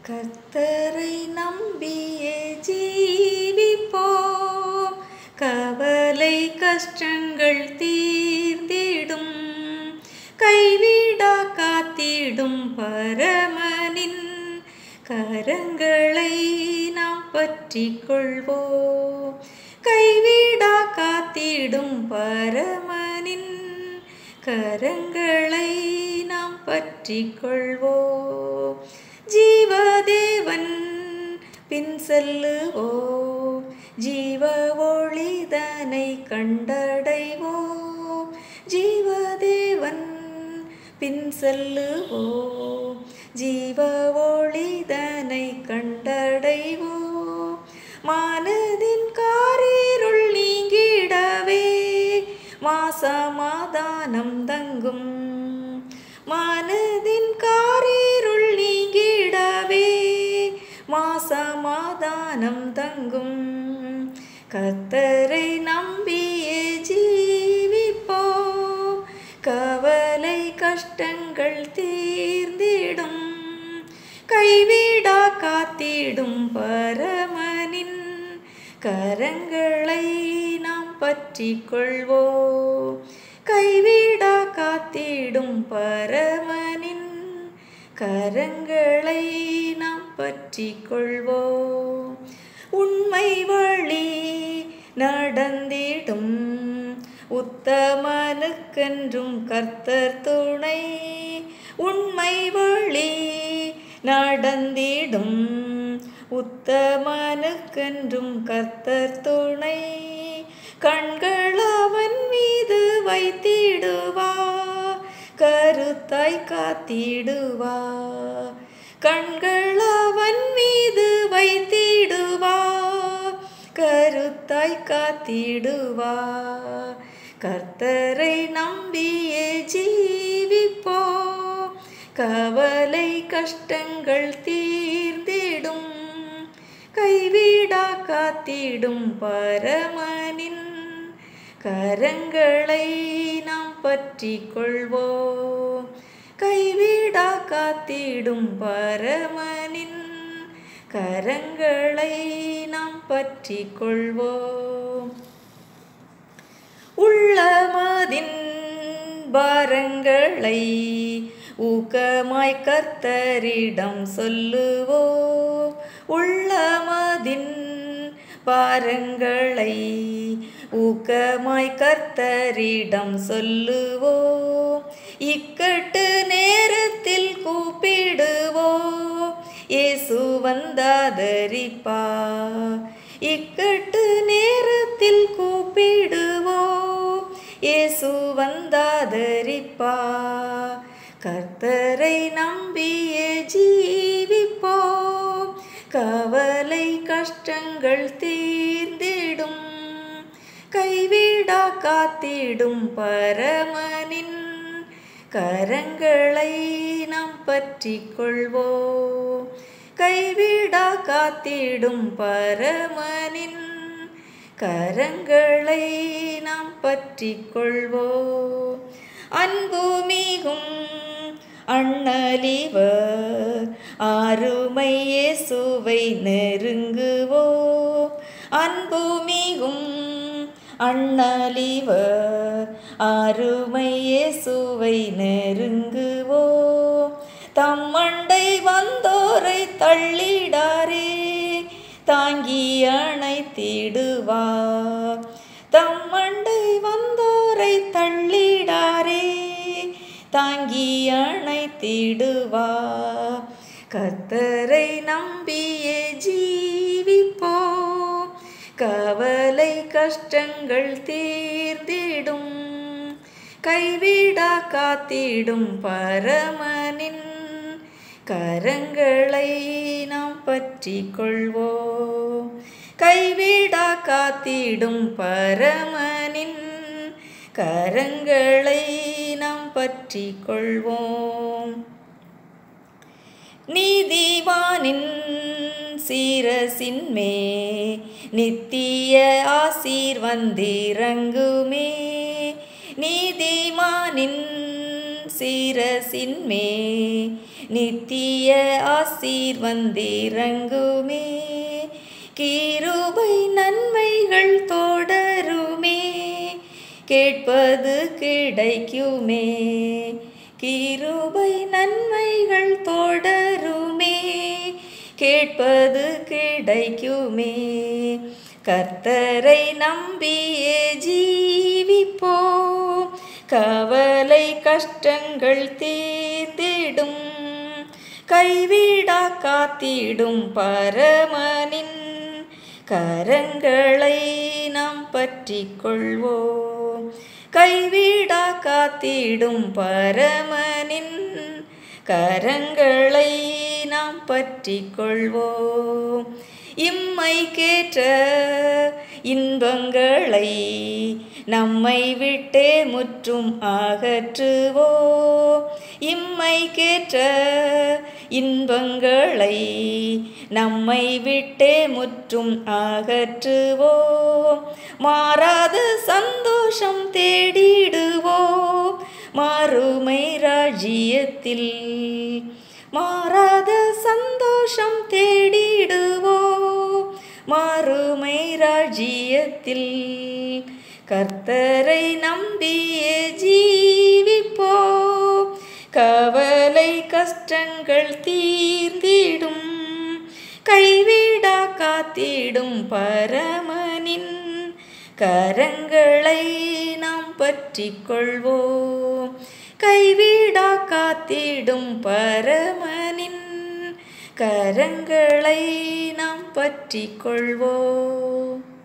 கர்த்தரை நம்பியே ஜீவிப்போம் கவலை கஷ்டங்கள் தீர்ந்திடும் கைவிடா காத்திடும் பரமனின் கரங்களை நாம் பற்றிக் கொள்வோம் கைவிடா காத்திடும் பரமனின் கரங்களை நாம் பற்றிக் கொள்வோம் ஜீவதேவன் பின் செல்லுவோம் ஜீவ ஒளிதனை கண்டடைவோம் ஜீவதேவன் பின் செல்லுவோம் ஜீவ ஒளிதனை கண்டடைவோம் மனதின் காரீருள் நீங்கிடவே மாசமாதானம் தங்கும் மனதின் காரீருள் நீங்கிடவே மாசமாதானம் தங்கும் கத்தரை நம்பியே ஜீவிப்போம் கவலை கஷ்டங்கள் தீர்ந்திடும் கைவிடா காத்திடும் பரமனின் கரங்களை நாம் பற்றிக் கொள்வோம் கைவிடா காத்திடும் பரமனின் கரங்களை நாம் பற்றிக் கொள்வோம் உண்மை வழி நடந்திடும் உத்தமனுக்கென்றும் கர்த்தர் துணை உண்மை வழி நடந்திடும் உத்தமனுக்கென்றும் கர்த்தர் துணை கண்கள் அவன் மீது வைத்திடுவா கருத்தாய் காத்திடுவா கண்கள் அவன் மீது வைத்திடுவா கருத்தாய் காத்திடுவா கர்த்தரை நம்பியே ஜீவிப்போ கவலை கஷ்டங்கள் தீர்ந்திடும் கைவிடா காத்திடும் பரமனின் கரங்களை நாம் பற்றிக் கொள்வோம் கைவிடா காத்திடும் பரமனின் கரங்களை நாம் பற்றிக் கொள்வோம் உள்ளமதின் பாரங்களை ஊக்கமாய் கர்த்தரிடம் சொல்லுவோம் உள்ளமதின் பாரங்களை ஊக்கமாய் கர்த்தரிடம் சொல்லுவோம் இக்கட்டு நேரத்தில் கூப்பிடுவோம் இயேசு வந்தாதரிப்பா இக்கட்டு நேரத்தில் கூப்பிடுவோம் இயேசு வந்தாதரிப்பா கர்த்தரை நம்பியே ஜீவிப்போம் கவலை கஷ்டங்கள் தீர்ந்திடும் கைவிடா காத்திடும் பரமனின் கரங்களை நாம் பற்றிக் கொள்வோம் கைவிடா காத்திடும் பரமனின் கரங்களை நாம் பற்றிக் கொள்வோம் அன்பு மிகும் அண்ணலிவர் ஆறுமை இயேசுவை நெருங்குவோம் அன்பு மிகும் அண்ணலிவர் ஆறுமை இயேசுவை நெருங்குவோம் தம்மண்டை வந்தோரை தள்ளிடாரே தாங்கி அணைத்திடுவார் தம்மண்டை வந்தோரை தள்ளிடாரே தாங்கி அணைத்திடுவார் கர்த்தரை நம்பியே ஜீவிப்போம் கவலை கஷ்டங்கள் தீர்ந்திடும் கைவிடா காத்திடும் பரமனின் கரங்களை நாம் பற்றிக் கொள்வோம் கைவிடா காத்திடும் பரமனின் கரங்களை நாம் பற்றிக் கொள்வோம் நீதிவானின் சீரசின் மே நித்திய ஆசீர் வந்திறங்குமே நீதிமானின் சீரசின் மே நித்திய ஆசீர் வந்திறங்குமே கீருபை நன்மைகள் தொடருமே கேட்பது கிடைக்குமே கிருபை நன்மைகள் தொடருமே கேட்பது கிடைக்குமே கர்த்தரை நம்பியே ஜீவிப்போம் கவலை கஷ்டங்கள் தீர்ந்திடும் கைவிடா காத்திடும் பரமனின் கரங்களை நாம் பற்றி கொள்வோம் கைவிடா காத்திடும் பரமனின் கரங்களை நாம் பற்றி கொள்வோம் இம்மை கேற்ற இன்பங்களை நம்மை விட்டே முற்றும் அகற்றுவோம் இம்மை கேற்ற இன்பங்களை நம்மை விட்டே முற்றும் அகற்றுவோம் மாறாத சந்தோஷம் தேடிடுவோம் மறுமை ராஜ்யத்தில் மாறாத சந்தோஷம் தேடிடுவோம் மறுமை ராஜ்யத்தில் கர்த்தரை நம்பியே ஜீவிப்போம் கவலை கஷ்டங்கள் தீர்ந்திடும் கைவிடா காத்திடும் பரமனின் கரங்களை நாம் பற்றி கொள்வோம் கைவிடா காத்திடும் பரமனின் கரங்களை நாம் பற்றி கொள்வோம்